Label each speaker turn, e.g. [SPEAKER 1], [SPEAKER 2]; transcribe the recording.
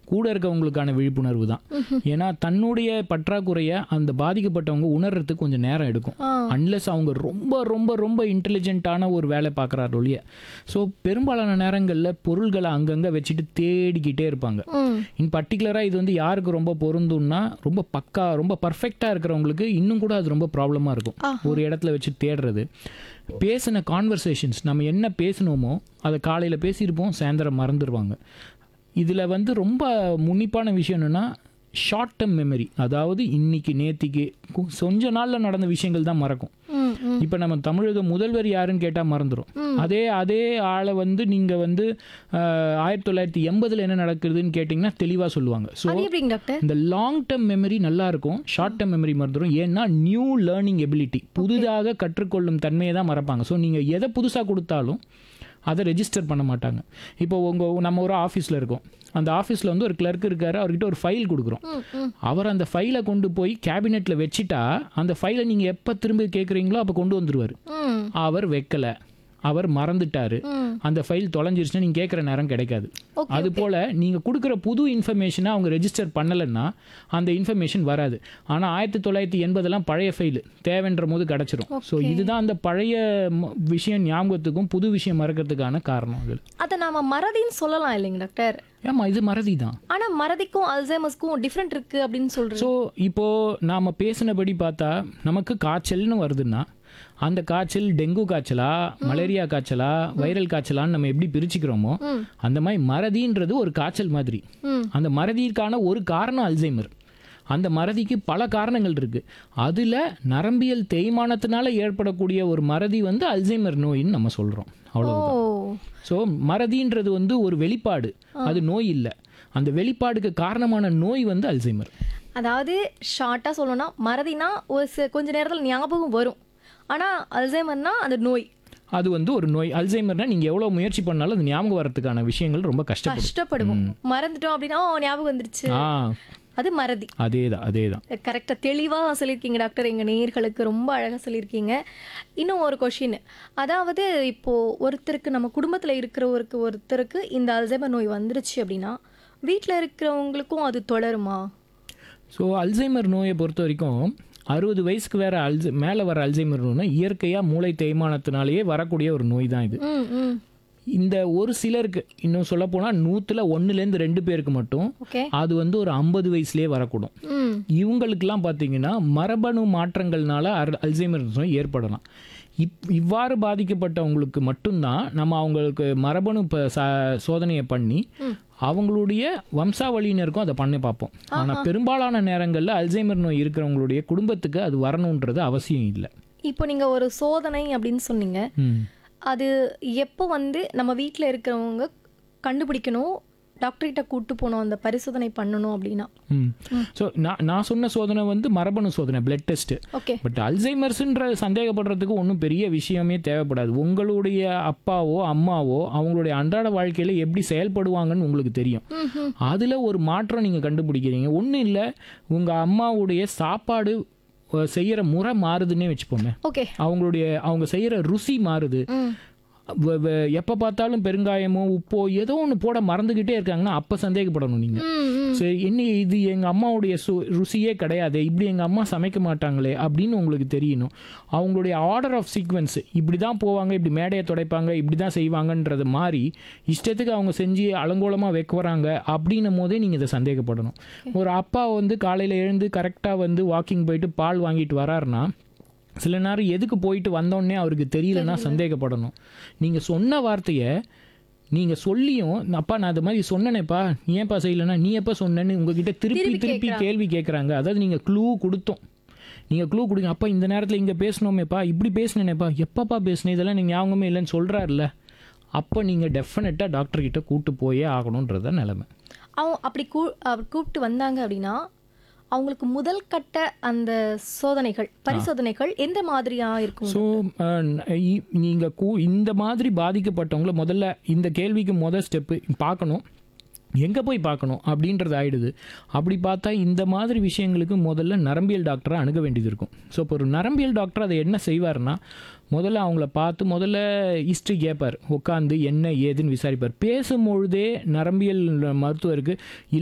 [SPEAKER 1] கூட இருக்கவங்களுக்கான விழிப்புணர்வு தான் ஏன்னா தன்னுடைய பற்றாக்குறையை அந்த பாதிக்கப்பட்டவங்க உணர்றதுக்கு கொஞ்சம் நேரம் எடுக்கும்
[SPEAKER 2] ஆ.
[SPEAKER 1] அன்லெஸ் அவங்க ரொம்ப ரொம்ப ரொம்ப இன்டெலிஜென்ட்டான ஒரு வேலை பார்க்குறாரு ஒழிய ஸோ பெரும்பாலான நேரங்களில் பொருள்களை அங்கங்கே வச்சுட்டு தேடிக்கிட்டே இருப்பாங்க
[SPEAKER 2] ம்
[SPEAKER 1] இன் பர்டிகுலராக இது வந்து யாருக்கு ரொம்ப பொருந்தும்னா ரொம்ப பக்கா ரொம்ப பர்ஃபெக்டாக இருக்கிறவங்களுக்கு இன்னும் கூட அது ரொம்ப ப்ராப்ளமாக இருக்கும் ஒரு இடத்துல வச்சு தேடுறது பேசின கான்வர்சேஷன்ஸ் நம்ம என்ன பேசினோமோ அதை காலையில் பேசியிருப்போம் சாயந்தரம் மறந்துடுவாங்க இதில் வந்து ரொம்ப முன்னிப்பான விஷயம் என்னென்னா ஷார்ட் டேர்ம் மெமரி அதாவது இன்னைக்கு நேத்திக்கு கு- கொஞ்ச நாளில் நடந்த விஷயங்கள் தான் மறக்கும்
[SPEAKER 2] ம் ம்
[SPEAKER 1] இப்போ நம்ம தமிழக முதல்வர் யாருன்னு கேட்டால் மறந்துடும் அதே அதே ஆளை வந்து நீங்கள் வந்து ஆஹ், ஆயிரத்தி தொள்ளாயிரத்தி எண்பதில் என்ன நடக்குதுன்னு கேட்டிங்கன்னா தெளிவாக சொல்லுவாங்க ஸோ
[SPEAKER 2] அது எப்படிங்க டாக்டர்
[SPEAKER 1] இந்த லாங் டேர்ம் மெமரி நல்லா இருக்கும் ஷார்ட் டேர்ம் மெமரி மறந்துடும் ஏன்னா நியூ லேர்னிங் எபிலிட்டி புதிதாக கற்றுக்கொள்ளும் தன்மையை தான் மறப்பாங்க ஸோ நீங்கள் எதை புதுசாக கொடுத்தாலும் அதை ரெஜிஸ்டர் பண்ண மாட்டாங்க இப்போ உங்கள் நம்ம ஒரு ஆஃபீஸில் இருக்கோம் அந்த ஆஃபீஸில் வந்து ஒரு கிளர்க் இருக்காரு அவர்கிட்ட ஒரு ஃபைல் கொடுக்குறோம்
[SPEAKER 2] ம் ம்
[SPEAKER 1] அவர் அந்த ஃபைலை கொண்டு போய் கேபினெட்டில் வச்சுட்டா அந்த ஃபைலை நீங்கள் எப்போ திரும்ப கேட்குறீங்களோ அப்போ கொண்டு வந்துருவார்
[SPEAKER 2] ம்
[SPEAKER 1] அவர் வைக்கல அவர் மறந்துட்டாரு
[SPEAKER 2] ம்
[SPEAKER 1] அந்த ஃபைல் தொலைஞ்சிருச்சுன்னா நீங்கள் கேட்குற நேரம் கிடைக்காது
[SPEAKER 2] ஓகே
[SPEAKER 1] அது போல் நீங்கள் கொடுக்குற புது இன்ஃபர்மேஷனை அவங்க ரெஜிஸ்டர் பண்ணலைன்னா அந்த இன்ஃபர்மேஷன் வராது ஆனால் ஆயிரத்தி தொள்ளாயிரத்தி எண்பதெல்லாம் பழைய ஃபைல் தேவைன்ற போது கிடச்சிரும் ஸோ இதுதான் அந்த பழைய ம- விஷயம் ஞாபகத்துக்கும் புது விஷயம் மறக்கிறதுக்கான காரணம் அது
[SPEAKER 2] அதை நாம மறதின்னு சொல்லலாம் இல்லைங்க டாக்டர்
[SPEAKER 1] ஏமா இது மறதி தான்
[SPEAKER 2] ஆனா மறதிக்கும் அல்சைமஸ்க்கும் டிஃப்ரெண்ட் இருக்கு அப்படின்னு சொல்றேன்
[SPEAKER 1] ஸோ இப்போது நாம் பேசினபடி பார்த்தா நமக்கு காய்ச்சல்னு வருதுன்னா அந்த காய்ச்சல் டெங்கு காய்ச்சலா மலேரியா காய்ச்சலா வைரல் காய்ச்சலான்னு நம்ம எப்படி பிரிச்சுக்கிறோமோ
[SPEAKER 2] ம்.
[SPEAKER 1] அந்த மாதிரி மறதின்றது ஒரு காய்ச்சல் மாதிரி
[SPEAKER 2] ம்
[SPEAKER 1] அந்த மறதிக்கான ஒரு காரணம் அல்சைமர் அந்த மறதிக்கு பல காரணங்கள் இருக்கு அதில் நரம்பியல் தேய்மானத்தினால ஏற்படக்கூடிய ஒரு மறதி வந்து அல்சைமர் நோயின்னு நம்ம சொல்கிறோம் அவ்வளோ
[SPEAKER 2] ஓ
[SPEAKER 1] ஸோ மறதின்றது வந்து ஒரு வெளிப்பாடு அது நோய் இல்லை அந்த வெளிப்பாடுக்கு காரணமான நோய் வந்து அல்சைமர்
[SPEAKER 2] அதாவது ஷார்ட்டா சொல்லணும்னா மறதினா ஒரு சி- கொஞ்ச நேரத்துல ஞாபகம் வரும் ஆனா அல்சைமர்னா அந்த நோய்
[SPEAKER 1] அது வந்து ஒரு நோய் அல்சைமர்னா நீங்கள் எவ்வளோ முயற்சி பண்ணாலும் அது ஞாபகம் வரதுக்கான விஷயங்கள் ரொம்ப கஷ்டப்படும்
[SPEAKER 2] கஷ்டப்படுவோம் மறந்துட்டோம் அப்படின்னா ஓ, ஞாபகம் வந்துருச்சு
[SPEAKER 1] ஆ
[SPEAKER 2] அது மறதி
[SPEAKER 1] அதே தான் அதே தான்
[SPEAKER 2] கரெக்டாக தெளிவாக சொல்லியிருக்கீங்க டாக்டர் எங்கள் நேயர்களுக்கு ரொம்ப அழகாக சொல்லியிருக்கீங்க இன்னும் ஒரு கொஷின் அதாவது இப்போது ஒருத்தருக்கு நம்ம குடும்பத்தில் இருக்கிறவருக்கு ஒருத்தருக்கு இந்த அல்சைமர் நோய் வந்துருச்சு அப்படின்னா வீட்டில் இருக்கிறவங்களுக்கும் அது தொடருமா
[SPEAKER 1] ஸோ அல்சைமர் நோயை பொறுத்த வரைக்கும் அறுபது வயசுக்கு வேற அல்சை மேலே வர அல்சைமர் நோய்னா இயற்கையாக மூளை தேய்மானத்தினாலேயே வரக்கூடிய ஒரு நோய் தான் இது
[SPEAKER 2] ம் ம்
[SPEAKER 1] இந்த ஒரு சிலருக்கு இன்னும் சொல்ல போனால் நூற்றில் ஒன்றுலேருந்து ரெண்டு பேருக்கு மட்டும்
[SPEAKER 2] ஓகே
[SPEAKER 1] அது வந்து ஒரு ஐம்பது வயசுலேயே வரக்கூடும்
[SPEAKER 2] ம்
[SPEAKER 1] இவங்களுக்கெல்லாம் பார்த்தீங்கன்னா மரபணு மாற்றங்கள்னால அர்- அல்சைமர் நோய் ஏற்படலாம் இப் இவ்வாறு பாதிக்கப்பட்டவங்களுக்கு மட்டும்தான் நம்ம அவங்களுக்கு மரபணு இப்போ ச சோதனையை பண்ணி அவங்களுடைய வம்சாவளியினருக்கும் அதை பண்ணி பார்ப்போம் ஆனால் பெரும்பாலான நேரங்களில் அல்சைமர் நோய் இருக்கிறவங்களுடைய குடும்பத்துக்கு அது வரணுன்றது அவசியம் இல்லை
[SPEAKER 2] இப்போ நீங்கள் ஒரு சோதனை அப்படின்னு சொன்னீங்க
[SPEAKER 1] ம்
[SPEAKER 2] அது எப்போ வந்து நம்ம வீட்டில் இருக்கிறவங்க கண்டுபிடிக்கணும் டாக்டர்கிட்ட கூட்டு போகணும் அந்த பரிசோதனை பண்ணணும் அப்படின்னா
[SPEAKER 1] ம் ஸோ நான் நான் சொன்ன சோதனை வந்து மரபணு சோதனை பிளட் டெஸ்ட்டு
[SPEAKER 2] ஓகே
[SPEAKER 1] பட் அல்சைமர்ஸ்ன்ற சந்தேகப்படுறதுக்கு ஒன்றும் பெரிய விஷயமே தேவைப்படாது உங்களுடைய அப்பாவோ அம்மாவோ அவங்களுடைய அன்றாட வாழ்க்கையில் எப்படி செயல்படுவாங்கன்னு உங்களுக்கு தெரியும் அதில் ஒரு மாற்றம் நீங்கள் கண்டுபிடிக்கிறீங்க ஒன்றும் இல்லை உங்கள் அம்மாவுடைய சாப்பாடு அஹ், செய்யற முறை மாறுதுன்னே வச்சுப்போமே
[SPEAKER 2] ஓகே
[SPEAKER 1] அவங்களுடைய அவங்க செய்கிற ருசி மாறுது
[SPEAKER 2] ம்
[SPEAKER 1] எப்போ பார்த்தாலும் பெருங்காயமோ உப்போ ஏதோ ஒன்று போட மறந்துக்கிட்டே இருக்காங்கன்னா அப்போ சந்தேகப்படணும் நீங்கள்
[SPEAKER 2] ம் ம்
[SPEAKER 1] சரி என்ன இது எங்கள் அம்மாவுடைய சு ருசியே கிடையாது இப்படி எங்கள் அம்மா சமைக்க மாட்டாங்களே அப்படின்னு உங்களுக்கு தெரியணும் அவங்களுடைய ஆர்டர் ஆஃப் சீக்வன்ஸ் இப்படி தான் போவாங்க இப்படி மேடையை துடைப்பாங்க இப்படி தான் செய்வாங்கன்றது மாதிரி இஷ்டத்துக்கு அவங்க செஞ்சு அலங்கோலமாக வைக்க வராங்க அப்படின்னும் போதே நீங்கள் இதை சந்தேகப்படணும் ஒரு அப்பா வந்து காலையில் எழுந்து கரெக்டாக வந்து வாக்கிங் போயிட்டு பால் வாங்கிட்டு வராருன்னா சில நேரம் எதுக்கு போயிட்டு வந்தோடனே அவருக்கு தெரியலன்னா சந்தேகப்படணும் நீங்கள் சொன்ன வார்த்தையை நீங்கள் சொல்லியும் அப்பா நான் அது மாதிரி சொன்னேனேப்பா நீ ஏன்ப்பா செய்யலைன்னா நீ எப்போ சொன்னேன்னு உங்ககிட்ட திருப்பி
[SPEAKER 2] திருப்பி
[SPEAKER 1] திருப்பி
[SPEAKER 2] கேக்குறாங்க.
[SPEAKER 1] கேள்வி கேட்குறாங்க அதாவது நீங்கள் க்ளூ கொடுத்தோம் நீங்கள் க்ளூ கொடுங்க அப்பா இந்த நேரத்தில் இங்கே பேசணுமேப்பா இப்படி பேசினேனேப்பா எப்பப்பா பேசினேன் இதெல்லாம் நீங்கள் ஞாபகமே இல்லைன்னு சொல்கிறாருல்ல அப்போ நீங்கள் டெஃபினட்டாக டாக்டர்கிட்ட கூட்டு போயே ஆகணுன்றது தான் நிலைமை
[SPEAKER 2] அவங்க அப்படி கூ அப்படி கூப்பிட்டு வந்தாங்க அப்படின்னா அவங்களுக்கு முதல் கட்ட அந்த சோதனைகள் பரிசோதனைகள் எந்த மாதிரியா இருக்கும்
[SPEAKER 1] ஸோ நீங்கள் கூ இந்த மாதிரி பாதிக்கப்பட்டவங்கள முதல்ல இந்த கேள்விக்கு முதல் ஸ்டெப்பு பார்க்கணும் எங்கே போய் பார்க்கணும் அப்படின்றது ஆயிடுது அப்படி பார்த்தா இந்த மாதிரி விஷயங்களுக்கு முதல்ல நரம்பியல் டாக்டரை அணுக வேண்டியது இருக்கும் ஸோ இப்போ ஒரு நரம்பியல் டாக்டர் அதை என்ன செய்வார்னா முதல்ல அவங்கள பார்த்து முதல்ல ஹிஸ்ட்ரி கேட்பார் உட்காந்து என்ன ஏதுன்னு விசாரிப்பார் பேசும்பொழுதே நரம்பியல் மருத்துவருக்கு